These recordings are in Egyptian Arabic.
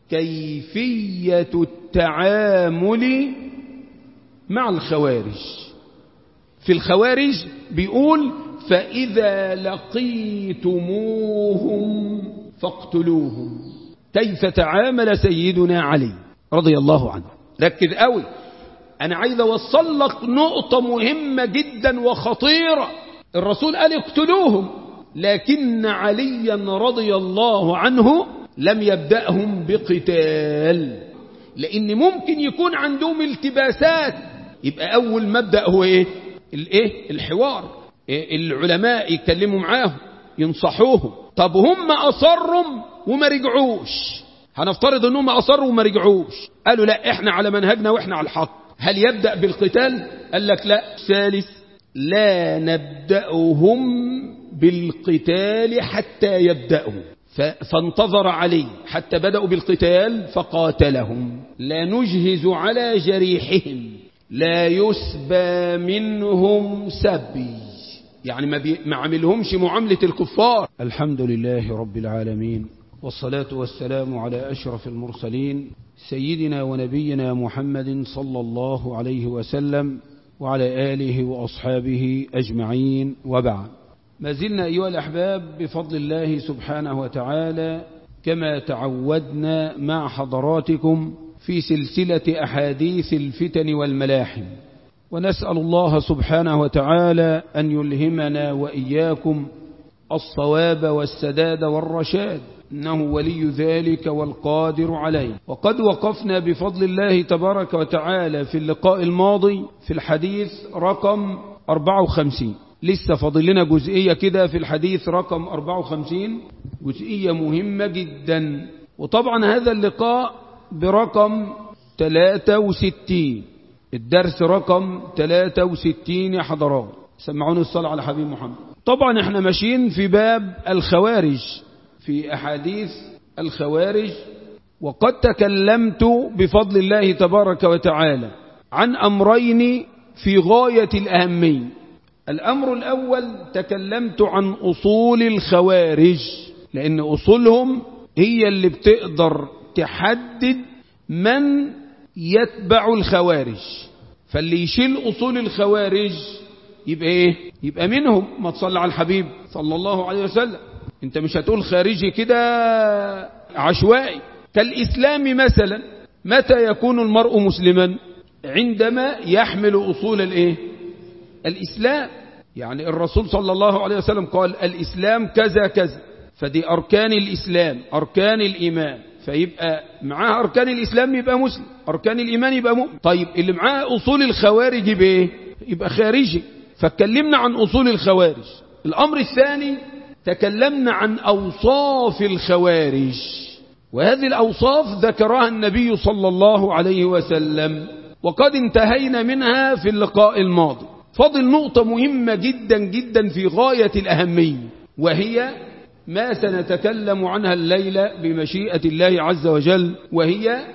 كيفية التعامل مع الخوارج في الخوارج بيقول فإذا لقيتموهم فاقتلوهم كيف تعامل سيدنا علي رضي الله عنه ركز قوي أنا عايز أوصل لك نقطة مهمة جدا وخطيرة الرسول قال اقتلوهم لكن عليا رضي الله عنه لم يبدأهم بقتال لأن ممكن يكون عندهم التباسات يبقى أول مبدأ هو إيه الإيه الحوار إيه العلماء يتكلموا معاهم ينصحوهم طب هم أصروا وما رجعوش هنفترض أنهم أصروا وما رجعوش قالوا لا إحنا على منهجنا وإحنا على الحق هل يبدأ بالقتال قال لك لا ثالث لا نبدأهم بالقتال حتى يبدأوا فانتظر علي حتى بدأوا بالقتال فقاتلهم لا نجهز على جريحهم لا يسبى منهم سبي يعني ما, بي ما عملهمش معاملة الكفار الحمد لله رب العالمين والصلاة والسلام على أشرف المرسلين سيدنا ونبينا محمد صلى الله عليه وسلم وعلى آله وأصحابه أجمعين وبعد ما زلنا أيها الأحباب بفضل الله سبحانه وتعالى كما تعودنا مع حضراتكم في سلسلة أحاديث الفتن والملاحم ونسأل الله سبحانه وتعالى أن يلهمنا وإياكم الصواب والسداد والرشاد إنه ولي ذلك والقادر عليه وقد وقفنا بفضل الله تبارك وتعالى في اللقاء الماضي في الحديث رقم 54 لسه فاضل لنا جزئية كده في الحديث رقم 54 جزئية مهمة جدا وطبعا هذا اللقاء برقم 63 الدرس رقم 63 يا حضرات سمعوني الصلاة على حبيب محمد طبعا احنا ماشيين في باب الخوارج في أحاديث الخوارج وقد تكلمت بفضل الله تبارك وتعالى عن أمرين في غاية الأهمية الأمر الأول تكلمت عن أصول الخوارج لأن أصولهم هي اللي بتقدر تحدد من يتبع الخوارج فاللي يشيل أصول الخوارج يبقى إيه يبقى منهم ما تصلى على الحبيب صلى الله عليه وسلم انت مش هتقول خارجي كده عشوائي كالإسلام مثلا متى يكون المرء مسلما عندما يحمل أصول الإيه الإسلام يعني الرسول صلى الله عليه وسلم قال الإسلام كذا كذا فدي أركان الإسلام أركان الإيمان فيبقى معاه أركان الإسلام يبقى مسلم أركان الإيمان يبقى مؤمن طيب اللي معاه أصول الخوارج يبقى إيه يبقى خارجي فاتكلمنا عن أصول الخوارج الأمر الثاني تكلمنا عن أوصاف الخوارج وهذه الأوصاف ذكرها النبي صلى الله عليه وسلم وقد انتهينا منها في اللقاء الماضي فضل نقطة مهمة جدا جدا في غاية الأهمية وهي ما سنتكلم عنها الليلة بمشيئة الله عز وجل وهي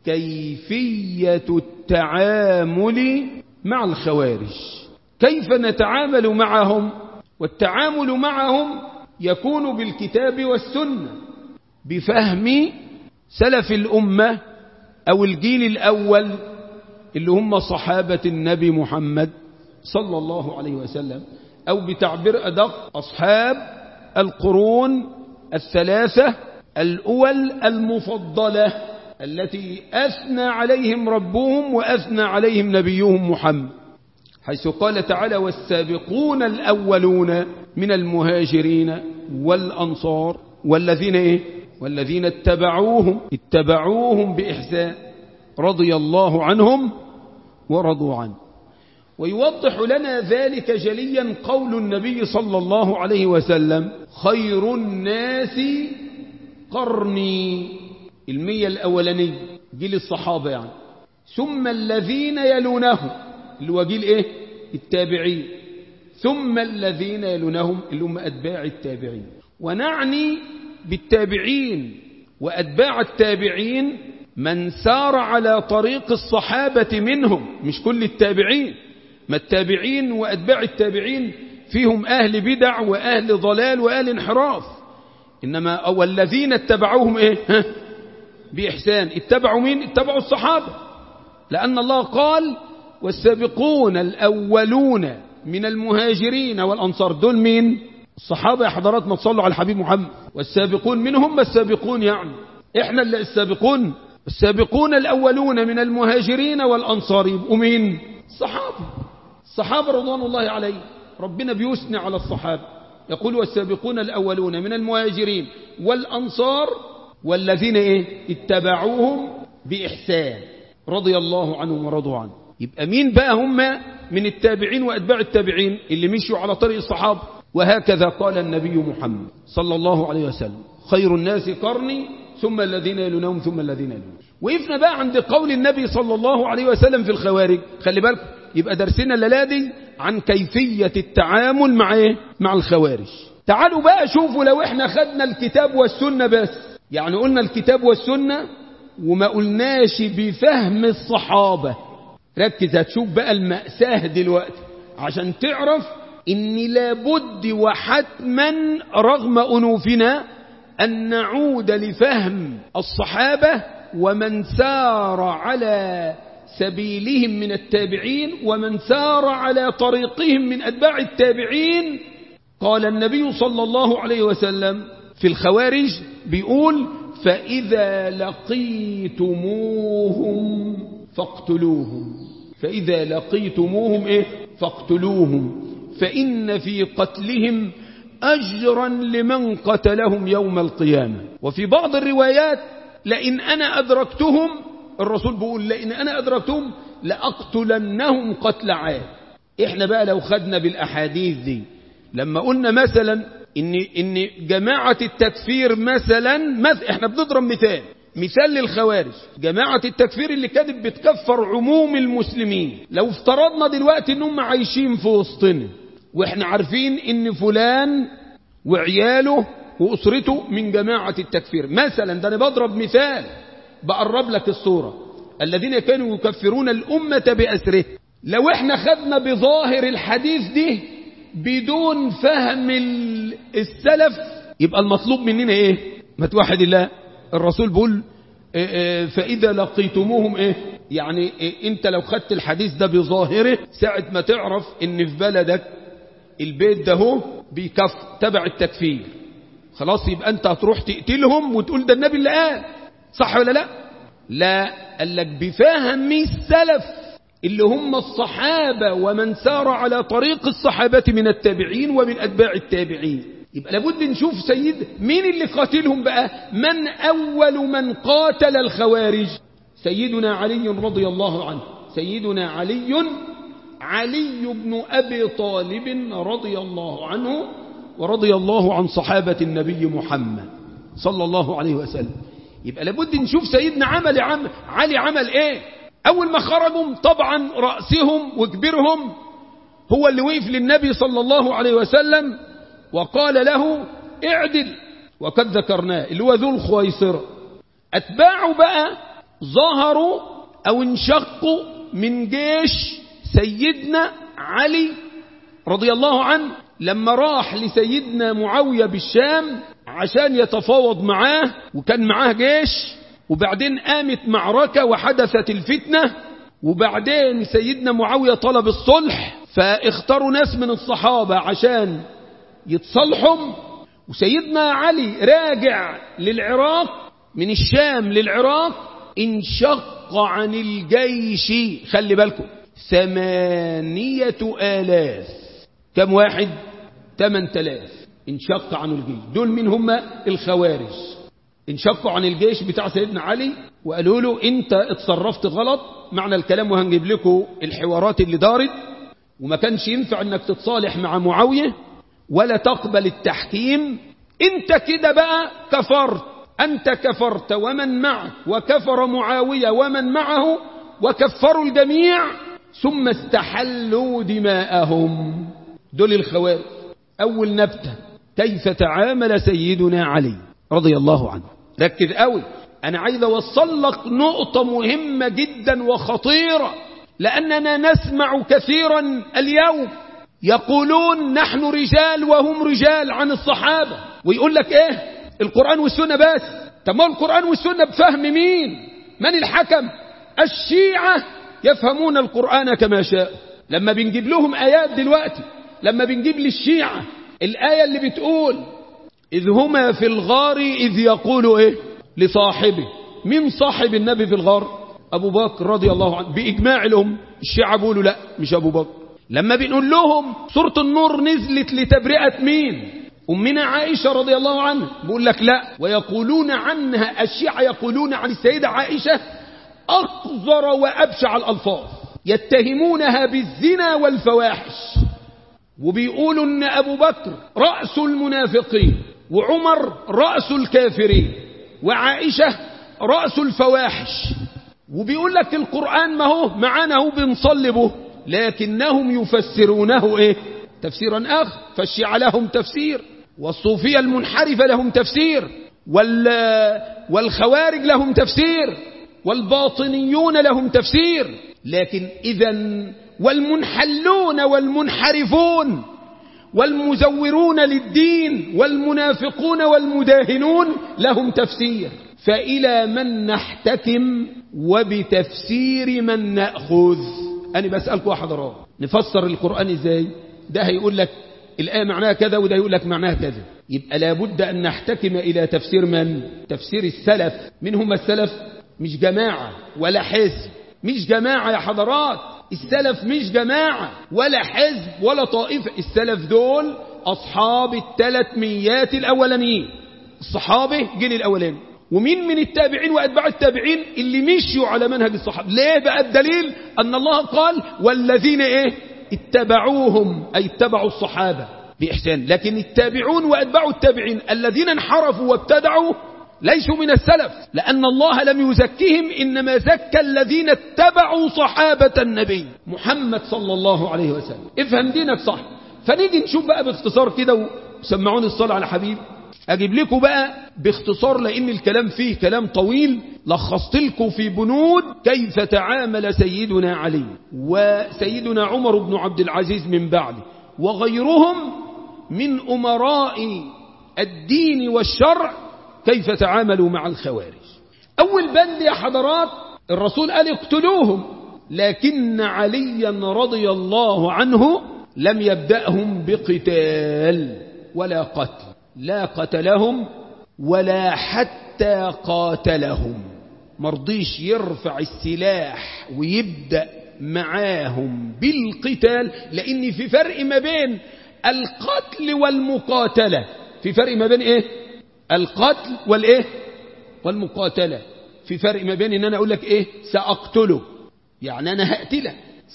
كيفية التعامل مع الخوارج كيف نتعامل معهم والتعامل معهم يكون بالكتاب والسنة بفهم سلف الأمة أو الجيل الأول اللي هم صحابة النبي محمد صلى الله عليه وسلم أو بتعبير أدق أصحاب القرون الثلاثة الأول المفضلة التي أثنى عليهم ربهم وأثنى عليهم نبيهم محمد حيث قال تعالى والسابقون الأولون من المهاجرين والأنصار والذين إيه؟ والذين اتبعوهم اتبعوهم بإحسان رضي الله عنهم ورضوا عنه ويوضح لنا ذلك جليا قول النبي صلى الله عليه وسلم خير الناس قرني المية الأولاني جيل الصحابة يعني ثم الذين يلونهم اللي هو جيل ايه التابعين ثم الذين يلونهم اللي هم أتباع التابعين ونعني بالتابعين وأتباع التابعين من سار على طريق الصحابة منهم مش كل التابعين ما التابعين وأتباع التابعين فيهم أهل بدع وأهل ضلال وأهل انحراف إنما أو الذين اتبعوهم إيه ها؟ بإحسان اتبعوا مين اتبعوا الصحابة لأن الله قال والسابقون الأولون من المهاجرين والأنصار دول مين الصحابة يا حضرات ما تصلوا على الحبيب محمد والسابقون منهم السابقون يعني احنا اللي السابقون السابقون الأولون من المهاجرين والأنصار يبقوا مين الصحابة الصحابة رضوان الله عليهم ربنا بيثني على الصحابة يقول والسابقون الأولون من المهاجرين والأنصار والذين إيه اتبعوهم بإحسان رضي الله عنهم ورضوا عنه يبقى مين بقى هم من التابعين وأتباع التابعين اللي مشوا على طريق الصحابة وهكذا قال النبي محمد صلى الله عليه وسلم خير الناس قرني ثم الذين يلونهم ثم الذين يلونهم وقفنا بقى عند قول النبي صلى الله عليه وسلم في الخوارج خلي بالكم يبقى درسنا الليلة عن كيفية التعامل مع ايه مع الخوارج تعالوا بقى شوفوا لو احنا خدنا الكتاب والسنة بس يعني قلنا الكتاب والسنة وما قلناش بفهم الصحابة ركز هتشوف بقى المأساة دلوقتي عشان تعرف ان لابد وحتما رغم أنوفنا أن نعود لفهم الصحابة ومن سار على سبيلهم من التابعين ومن سار على طريقهم من أتباع التابعين قال النبي صلى الله عليه وسلم في الخوارج بيقول فإذا لقيتموهم فاقتلوهم فإذا لقيتموهم إيه فاقتلوهم فإن في قتلهم أجرا لمن قتلهم يوم القيامة وفي بعض الروايات لئن أنا أدركتهم الرسول بيقول لئن أنا أدركتهم لأقتلنهم قتل عاد إحنا بقى لو خدنا بالأحاديث دي لما قلنا مثلا إن, إن جماعة التكفير مثلا مثل إحنا بنضرب مثال مثال للخوارج جماعة التكفير اللي كانت بتكفر عموم المسلمين لو افترضنا دلوقتي انهم عايشين في وسطنا واحنا عارفين ان فلان وعياله واسرته من جماعة التكفير مثلا ده انا بضرب مثال بقرب لك الصورة الذين كانوا يكفرون الأمة بأسره لو احنا خدنا بظاهر الحديث دي بدون فهم السلف يبقى المطلوب مننا ايه ما توحد الله الرسول بيقول فإذا لقيتموهم إيه يعني إيه انت لو خدت الحديث ده بظاهره ساعة ما تعرف ان في بلدك البيت ده هو بيكف تبع التكفير خلاص يبقى انت هتروح تقتلهم وتقول ده النبي اللي قال صح ولا لا لا قال لك بفهم السلف اللي هم الصحابة ومن سار على طريق الصحابة من التابعين ومن أتباع التابعين يبقى لابد نشوف سيد مين اللي قاتلهم بقى من أول من قاتل الخوارج سيدنا علي رضي الله عنه سيدنا علي علي بن أبي طالب رضي الله عنه ورضي الله عن صحابة النبي محمد صلى الله عليه وسلم يبقى لابد نشوف سيدنا عمل عم علي عمل ايه اول ما خرجوا طبعا رأسهم وكبرهم هو اللي وقف للنبي صلى الله عليه وسلم وقال له اعدل وقد ذكرناه اللي هو ذو الخويصرة أتباعه بقى ظهروا أو انشقوا من جيش سيدنا علي رضي الله عنه لما راح لسيدنا معاوية بالشام عشان يتفاوض معاه وكان معاه جيش وبعدين قامت معركة وحدثت الفتنة وبعدين سيدنا معاوية طلب الصلح فاختاروا ناس من الصحابة عشان يتصلحهم وسيدنا علي راجع للعراق من الشام للعراق انشق عن الجيش خلي بالكم ثمانية آلاف كم واحد ثمان تلاف انشق عن الجيش دول من هم الخوارج انشقوا عن الجيش بتاع سيدنا علي وقالوا له انت اتصرفت غلط معنى الكلام وهنجيب لكم الحوارات اللي دارت وما كانش ينفع انك تتصالح مع معاوية ولا تقبل التحكيم انت كده بقى كفرت انت كفرت ومن معك وكفر معاوية ومن معه وكفروا الجميع ثم استحلوا دماءهم دول الخوارج اول نبتة كيف تعامل سيدنا علي رضي الله عنه ركز قوي انا عايز اوصل لك نقطة مهمة جدا وخطيرة لاننا نسمع كثيرا اليوم يقولون نحن رجال وهم رجال عن الصحابة ويقول لك ايه القرآن والسنة بس طب القرآن والسنة بفهم مين من الحكم الشيعة يفهمون القرآن كما شاء لما بنجيب لهم آيات دلوقتي لما بنجيب للشيعة الآية اللي بتقول إذ هما في الغار إذ يقول إيه لصاحبه من صاحب النبي في الغار أبو بكر رضي الله عنه بإجماع لهم الشيعة بيقولوا لا مش أبو بكر لما بنقول لهم سورة النور نزلت لتبرئة مين أمنا عائشة رضي الله عنها بقول لك لا ويقولون عنها الشيعة يقولون عن السيدة عائشة أقذر وأبشع الألفاظ يتهمونها بالزنا والفواحش وبيقولوا ان ابو بكر رأس المنافقين وعمر رأس الكافرين وعائشة رأس الفواحش وبيقول لك القرآن ما هو معانا هو بنصلي به لكنهم يفسرونه ايه تفسيرا اخر فالشيعة لهم تفسير والصوفية المنحرفة لهم تفسير وال والخوارج لهم تفسير والباطنيون لهم تفسير لكن اذا والمنحلون والمنحرفون والمزورون للدين والمنافقون والمداهنون لهم تفسير فإلى من نحتكم وبتفسير من نأخذ أنا بسألكم حضرات نفسر القرآن إزاي ده هيقول لك الآية معناها كذا وده يقول لك معناها كذا يبقى لابد أن نحتكم إلى تفسير من تفسير السلف من هم السلف مش جماعة ولا حزب مش جماعة يا حضرات السلف مش جماعة ولا حزب ولا طائفة السلف دول أصحاب الثلاث ميات الأولانيين الصحابة جيل الأولاني ومين من التابعين وأتباع التابعين اللي مشيوا على منهج الصحابة ليه بقى الدليل أن الله قال والذين إيه اتبعوهم أي اتبعوا الصحابة بإحسان لكن التابعون وأتباع التابعين الذين انحرفوا وابتدعوا ليسوا من السلف لأن الله لم يزكهم إنما زكى الذين اتبعوا صحابة النبي محمد صلى الله عليه وسلم افهم دينك صح فنيجي نشوف بقى باختصار كده وسمعوني الصلاة على حبيب أجيب لكم بقى باختصار لأن الكلام فيه كلام طويل لخصت لكم في بنود كيف تعامل سيدنا علي وسيدنا عمر بن عبد العزيز من بعده وغيرهم من أمراء الدين والشرع كيف تعاملوا مع الخوارج أول بند يا حضرات الرسول قال اقتلوهم لكن عليا رضي الله عنه لم يبدأهم بقتال ولا قتل لا قتلهم ولا حتى قاتلهم مرضيش يرفع السلاح ويبدأ معاهم بالقتال لأن في فرق ما بين القتل والمقاتلة في فرق ما بين ايه القتل والايه والمقاتلة في فرق ما بين ان انا اقول لك ايه سأقتله يعني انا هقتلك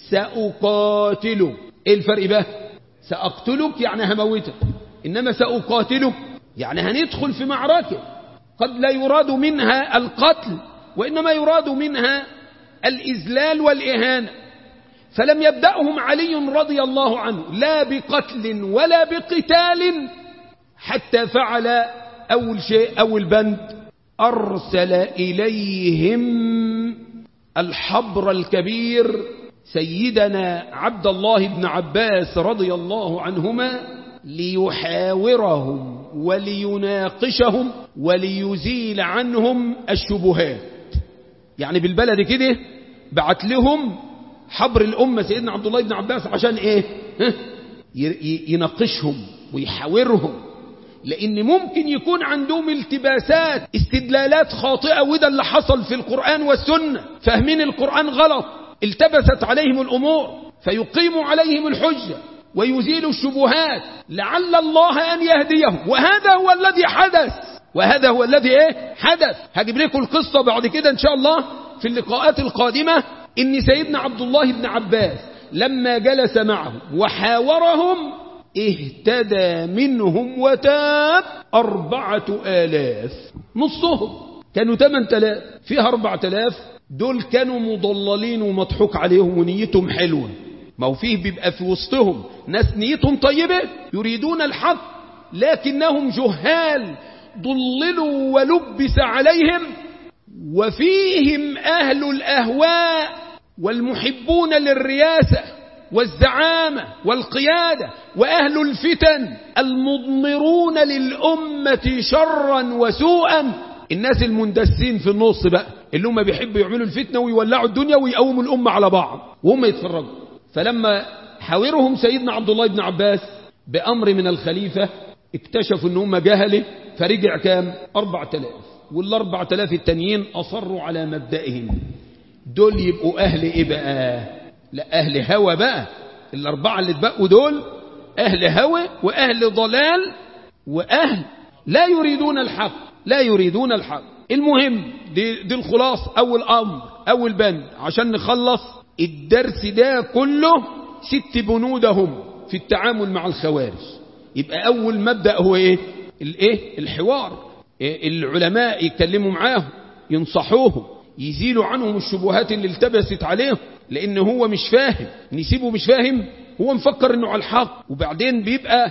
سأقاتله ايه الفرق بقى سأقتلك يعني هموتك انما سأقاتلك يعني هندخل في معركة قد لا يراد منها القتل وانما يراد منها الإذلال والإهانة فلم يبدأهم علي رضي الله عنه لا بقتل ولا بقتال حتى فعل أول شيء أول بند أرسل إليهم الحبر الكبير سيدنا عبد الله بن عباس رضي الله عنهما ليحاورهم وليناقشهم وليزيل عنهم الشبهات يعني بالبلد كده بعت لهم حبر الأمة سيدنا عبد الله بن عباس عشان إيه يناقشهم ويحاورهم لأن ممكن يكون عندهم التباسات استدلالات خاطئة وده اللي حصل في القرآن والسنة فاهمين القرآن غلط التبست عليهم الأمور فيقيم عليهم الحجة ويزيل الشبهات لعل الله أن يهديهم وهذا هو الذي حدث وهذا هو الذي ايه حدث هجيب لكم القصة بعد كده ان شاء الله في اللقاءات القادمة ان سيدنا عبد الله بن عباس لما جلس معهم وحاورهم اهتدى منهم وتاب أربعة آلاف نصهم كانوا ثمان تلاف فيها أربعة آلاف دول كانوا مضللين ومضحوك عليهم ونيتهم حلوة ما هو فيه بيبقى في وسطهم ناس نيتهم طيبة يريدون الحق لكنهم جهال ضللوا ولبس عليهم وفيهم أهل الأهواء والمحبون للرياسة والزعامة والقيادة وأهل الفتن المضمرون للأمة شرا وسوءا الناس المندسين في النص بقى اللي هم بيحبوا يعملوا الفتنة ويولعوا الدنيا ويقوموا الأمة على بعض وهم يتفرجوا فلما حاورهم سيدنا عبد الله بن عباس بأمر من الخليفة اكتشفوا ان هم جهله فرجع كام أربعة آلاف والأربعة آلاف التانيين أصروا على مبدئهم دول يبقوا أهل إيه بقى لا أهل هوى بقى الأربعة اللي اتبقوا دول أهل هوى وأهل ضلال وأهل لا يريدون الحق لا يريدون الحق المهم دي, دي الخلاص أول أمر أول بند عشان نخلص الدرس ده كله ست بنودهم في التعامل مع الخوارج يبقى أول مبدأ هو إيه الإيه الحوار إيه العلماء يتكلموا معاهم ينصحوهم يزيلوا عنهم الشبهات اللي التبست عليهم لأن هو مش فاهم نسيبه مش فاهم هو مفكر انه على الحق وبعدين بيبقى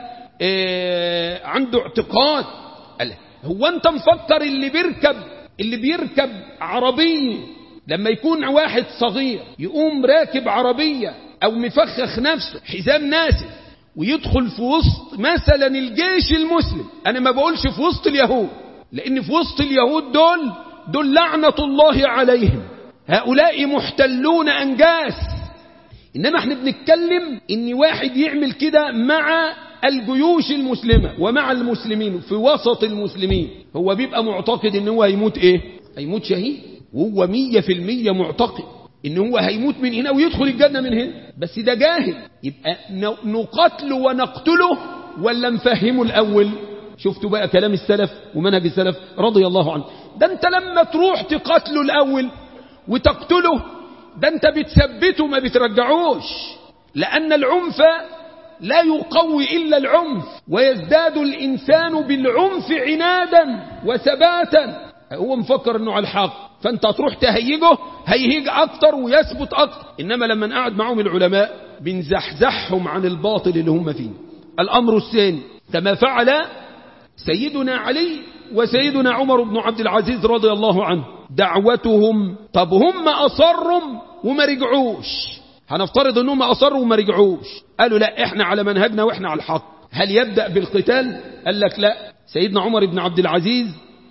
آه عنده اعتقاد قال هو انت مفكر اللي بيركب اللي بيركب عربية لما يكون واحد صغير يقوم راكب عربية او مفخخ نفسه حزام ناسف ويدخل في وسط مثلا الجيش المسلم انا ما بقولش في وسط اليهود لان في وسط اليهود دول دول لعنة الله عليهم هؤلاء محتلون انجاس انما احنا بنتكلم ان واحد يعمل كده مع الجيوش المسلمة ومع المسلمين في وسط المسلمين هو بيبقى معتقد ان هو هيموت ايه هيموت شهيد وهو مية في المية معتقد ان هو هيموت من هنا ويدخل الجنة من هنا بس ده جاهل يبقى نقتله ونقتله ولا نفهمه الاول شفتوا بقى كلام السلف ومنهج السلف رضي الله عنه ده انت لما تروح تقتله الاول وتقتله ده انت بتثبته ما بترجعوش لان العنف لا يقوي الا العنف ويزداد الانسان بالعنف عنادا وثباتا هو مفكر انه على الحق فانت تروح تهيجه هيهيج اكتر ويثبت اكتر انما لما نقعد معهم العلماء بنزحزحهم عن الباطل اللي هم فيه الامر الثاني كما فعل سيدنا علي وسيدنا عمر بن عبد العزيز رضي الله عنه دعوتهم طب هم أصروا وما رجعوش هنفترض انهم أصروا وما رجعوش قالوا لا احنا على منهجنا واحنا على الحق هل يبدأ بالقتال قال لك لا سيدنا عمر بن عبد العزيز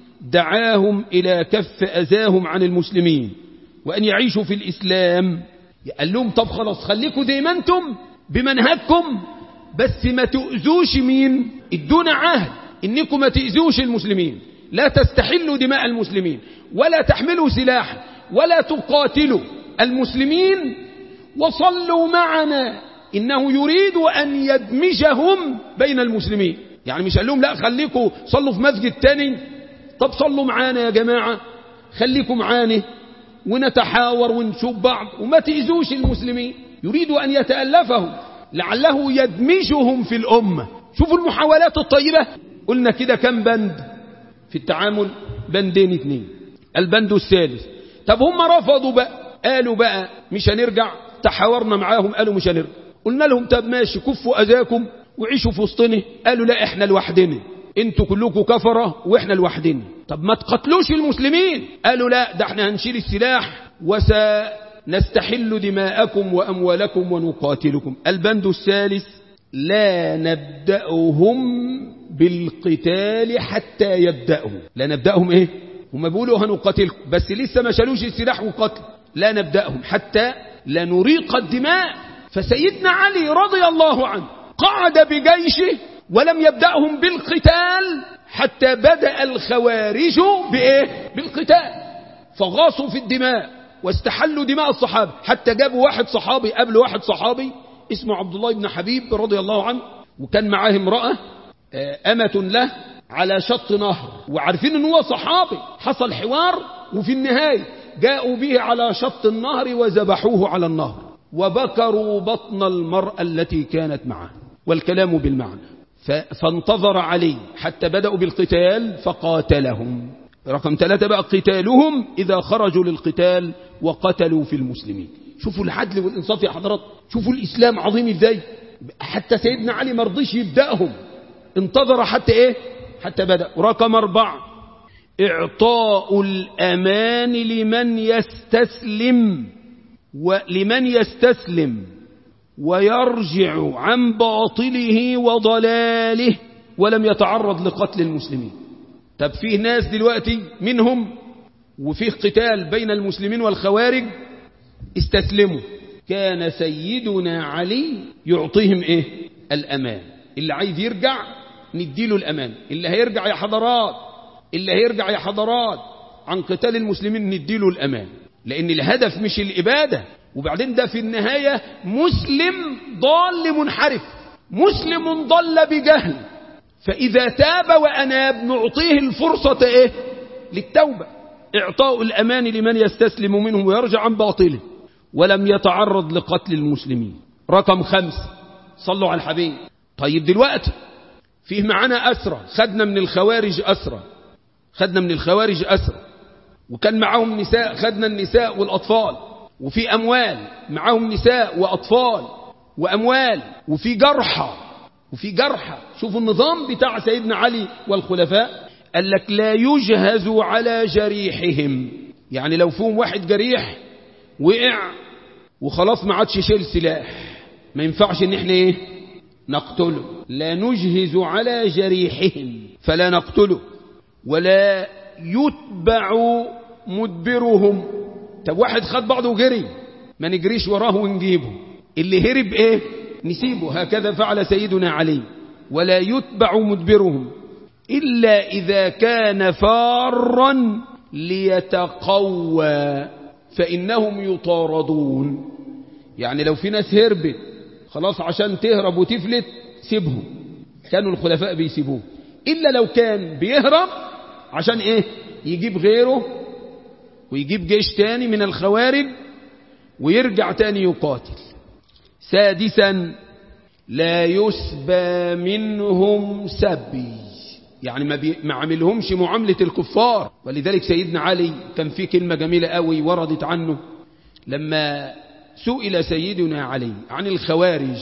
دعاهم إلى كف أذاهم عن المسلمين وأن يعيشوا في الإسلام قال لهم طب خلاص خليكم زي ما انتم بمنهجكم بس ما تؤذوش مين ادونا عهد انكم ما تؤذوش المسلمين لا تستحلوا دماء المسلمين ولا تحملوا سلاح ولا تقاتلوا المسلمين وصلوا معنا إنه يريد أن يدمجهم بين المسلمين يعني مش قال لهم لا خليكم صلوا في مسجد تاني طب صلوا معانا يا جماعة خليكم معانا ونتحاور ونشوف بعض وما تئذوش المسلمين يريد أن يتألفهم لعله يدمجهم في الأمة شوفوا المحاولات الطيبة قلنا كده كم بند في التعامل بندين اتنين البند الثالث طب هم رفضوا بقى قالوا بقى مش هنرجع تحاورنا معاهم قالوا مش هنرجع قلنا لهم طب ماشي كفوا أذاكم وعيشوا في وسطنا قالوا لا احنا لوحدنا انتوا كلكم كفرة واحنا لوحدنا طب ما تقتلوش المسلمين قالوا لا ده احنا هنشيل السلاح وسنستحل دماءكم وأموالكم ونقاتلكم البند الثالث لا نبدأهم بالقتال حتى يبدأوا لا نبدأهم ايه هم بيقولوا هنقاتلكم بس لسه ما شالوش السلاح وقتل لا نبدأهم حتى لا نريق الدماء فسيدنا علي رضي الله عنه قعد بجيشه ولم يبدأهم بالقتال حتى بدأ الخوارج بإيه؟ بالقتال فغاصوا في الدماء واستحلوا دماء الصحابة حتى جابوا واحد صحابي قبل واحد صحابي اسمه عبد الله بن حبيب رضي الله عنه وكان معاه امرأة أمة له على شط نهر وعارفين ان هو صحابي حصل حوار وفي النهاية جاءوا به على شط النهر وذبحوه على النهر وبكروا بطن المرأة التي كانت معه والكلام بالمعنى فانتظر علي حتى بدأوا بالقتال فقاتلهم رقم ثلاثة بقى قتالهم إذا خرجوا للقتال وقتلوا في المسلمين شوفوا العدل والإنصاف يا حضرات شوفوا الإسلام عظيم إزاي حتى سيدنا علي مرضيش يبدأهم انتظر حتى إيه حتى بدأ رقم أربعة إعطاء الأمان لمن يستسلم ولمن يستسلم ويرجع عن باطله وضلاله ولم يتعرض لقتل المسلمين طب فيه ناس دلوقتي منهم وفيه قتال بين المسلمين والخوارج استسلموا كان سيدنا علي يعطيهم ايه الامان اللي عايز يرجع نديله الامان اللي هيرجع يا حضرات اللي هيرجع يا حضرات عن قتال المسلمين نديله الامان لان الهدف مش الاباده وبعدين ده في النهايه مسلم ضال منحرف مسلم ضل بجهل فاذا تاب واناب نعطيه الفرصه ايه للتوبه اعطاء الامان لمن يستسلم منهم ويرجع عن باطله ولم يتعرض لقتل المسلمين رقم خمسة صلوا على الحبيب طيب دلوقتي فيه معانا أسرة خدنا من الخوارج أسرة خدنا من الخوارج أسرة وكان معاهم نساء خدنا النساء والأطفال وفي أموال معاهم نساء وأطفال وأموال وفي جرحى وفي جرحى شوفوا النظام بتاع سيدنا علي والخلفاء قال لك لا يجهز على جريحهم يعني لو فيهم واحد جريح وقع وخلاص ما عادش شيل سلاح ما ينفعش ان احنا ايه نقتله لا نجهز على جريحهم فلا نقتله ولا يتبع مدبرهم طب واحد خد بعضه وجري ما نجريش وراه ونجيبه اللي هرب ايه نسيبه هكذا فعل سيدنا علي ولا يتبع مدبرهم إلا إذا كان فارا ليتقوى فإنهم يطاردون يعني لو في ناس هربت خلاص عشان تهرب وتفلت سيبهم كانوا الخلفاء بيسيبوه إلا لو كان بيهرب عشان إيه يجيب غيره ويجيب جيش تاني من الخوارج ويرجع تاني يقاتل سادسا لا يسبى منهم سبي يعني ما, بي... ما عملهمش معاملة الكفار ولذلك سيدنا علي كان في كلمة جميلة قوي وردت عنه لما سئل سيدنا علي عن الخوارج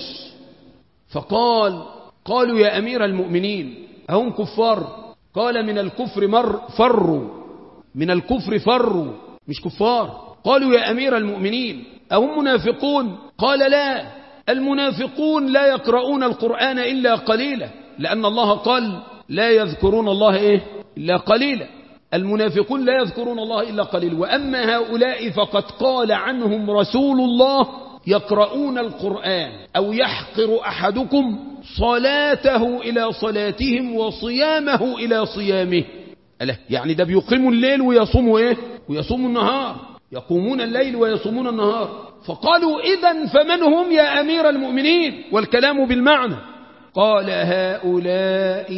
فقال قالوا يا أمير المؤمنين أهم كفار قال من الكفر مر فروا من الكفر فروا مش كفار قالوا يا أمير المؤمنين أهم منافقون قال لا المنافقون لا يقرؤون القرآن إلا قليلا لأن الله قال لا يذكرون الله إيه إلا قليلا المنافقون لا يذكرون الله إلا قليلا وأما هؤلاء فقد قال عنهم رسول الله يقرؤون القرآن أو يحقر أحدكم صلاته إلى صلاتهم وصيامه إلى صيامه ألا يعني ده بيقيموا الليل ويصوموا إيه ويصوموا النهار يقومون الليل ويصومون النهار فقالوا إذا فمن هم يا أمير المؤمنين والكلام بالمعنى قال هؤلاء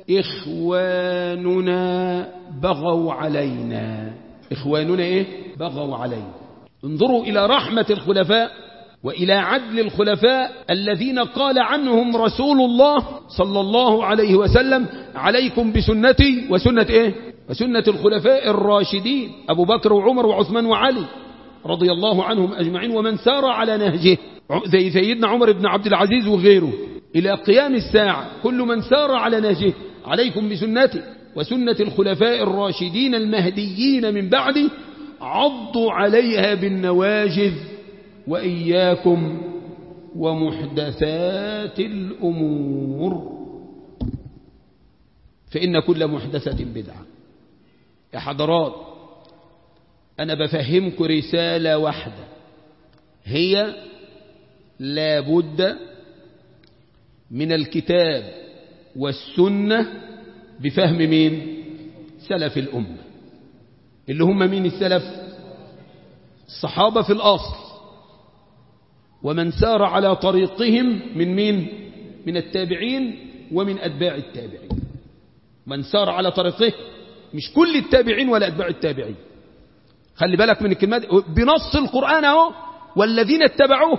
إخواننا بغوا علينا إخواننا إيه بغوا علينا انظروا إلى رحمة الخلفاء وإلى عدل الخلفاء الذين قال عنهم رسول الله صلى الله عليه وسلم عليكم بسنتي وسنة إيه وسنة الخلفاء الراشدين أبو بكر وعمر وعثمان وعلي رضي الله عنهم أجمعين ومن سار على نهجه زي سيدنا عمر بن عبد العزيز وغيره إلى قيام الساعة كل من سار على نهجه عليكم بسنتي وسنة الخلفاء الراشدين المهديين من بعدي عضوا عليها بالنواجذ وإياكم ومحدثات الأمور فإن كل محدثة بدعة يا حضرات أنا بفهمكم رسالة واحدة هي لابد من الكتاب والسنة بفهم مين سلف الأمة اللي هم مين السلف الصحابة في الأصل ومن سار على طريقهم من مين من التابعين ومن أتباع التابعين من سار على طريقه مش كل التابعين ولا أتباع التابعين خلي بالك من الكلمات بنص القرآن اهو والذين اتبعوه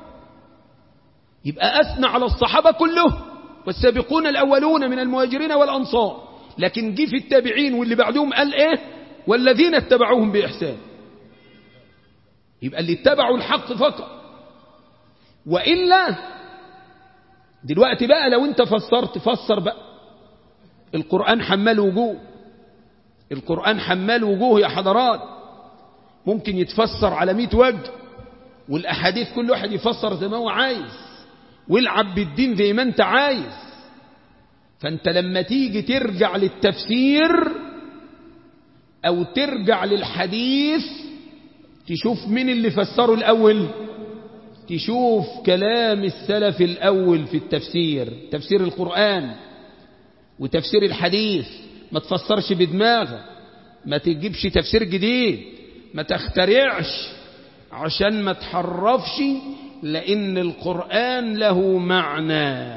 يبقى أثنى على الصحابة كله والسابقون الأولون من المهاجرين والأنصار لكن جه في التابعين واللي بعدهم قال إيه والذين اتبعوهم بإحسان يبقى اللي اتبعوا الحق فقط وإلا دلوقتي بقى لو انت فسرت فسر بقى القرآن حمال وجوه القرآن حمال وجوه يا حضرات ممكن يتفسر على مئة وجه والأحاديث كل واحد يفسر زي ما هو عايز والعب بالدين زي ما انت عايز فانت لما تيجي ترجع للتفسير او ترجع للحديث تشوف مين اللي فسره الاول تشوف كلام السلف الاول في التفسير تفسير القرآن وتفسير الحديث ما تفسرش بدماغك ما تجيبش تفسير جديد ما تخترعش عشان ما تحرفش لأن القرآن له معنى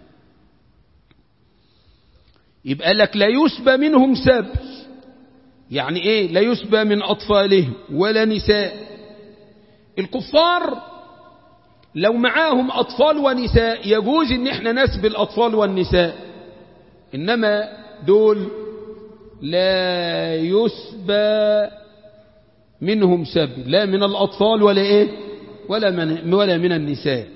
يبقى لك لا يسبى منهم سب يعني ايه لا يسبى من أطفالهم ولا نساء الكفار لو معاهم أطفال ونساء يجوز ان احنا نسبي الأطفال والنساء إنما دول لا يسبى منهم سبي لا من الأطفال ولا إيه ولا من, ولا من النساء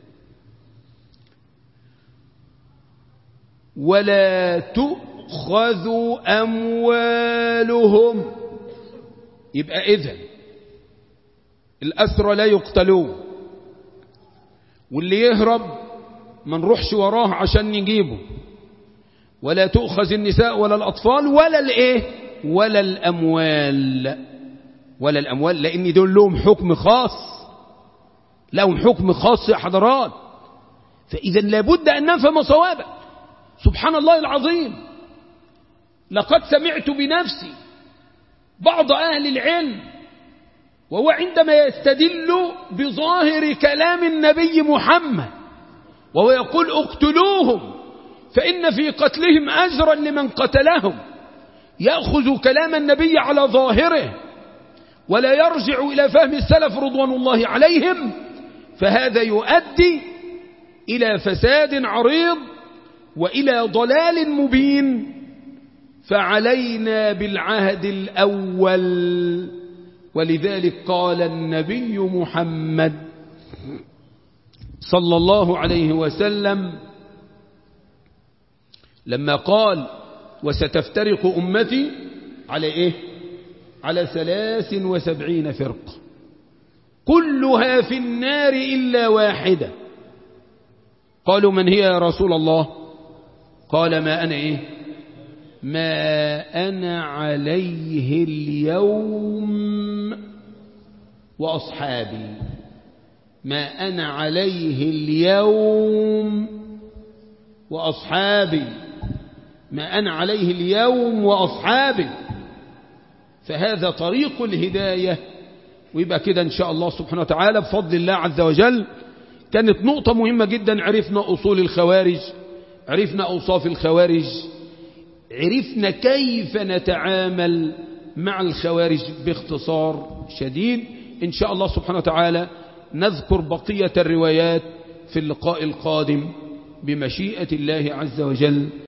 ولا تؤخذ أموالهم يبقى إذن الأسرى لا يقتلون واللي يهرب ما نروحش وراه عشان نجيبه ولا تؤخذ النساء ولا الأطفال ولا الإيه ولا الأموال ولا الأموال لأن دول لهم حكم خاص لهم حكم خاص يا حضرات فإذا لابد أن نفهم صوابا سبحان الله العظيم لقد سمعت بنفسي بعض أهل العلم وهو عندما يستدل بظاهر كلام النبي محمد وهو يقول اقتلوهم فإن في قتلهم أجرا لمن قتلهم يأخذ كلام النبي على ظاهره ولا يرجع إلى فهم السلف رضوان الله عليهم فهذا يؤدي إلى فساد عريض وإلى ضلال مبين فعلينا بالعهد الأول ولذلك قال النبي محمد صلى الله عليه وسلم لما قال وستفترق أمتي على إيه على ثلاث وسبعين فرقة كلها في النار إلا واحدة قالوا من هي يا رسول الله قال ما أنا إيه ما أنا عليه اليوم وأصحابي ما أنا عليه اليوم وأصحابي ما أنا عليه اليوم وأصحابي فهذا طريق الهداية ويبقى كده إن شاء الله سبحانه وتعالى بفضل الله عز وجل كانت نقطة مهمة جدا عرفنا أصول الخوارج عرفنا أوصاف الخوارج عرفنا كيف نتعامل مع الخوارج باختصار شديد إن شاء الله سبحانه وتعالى نذكر بقية الروايات في اللقاء القادم بمشيئة الله عز وجل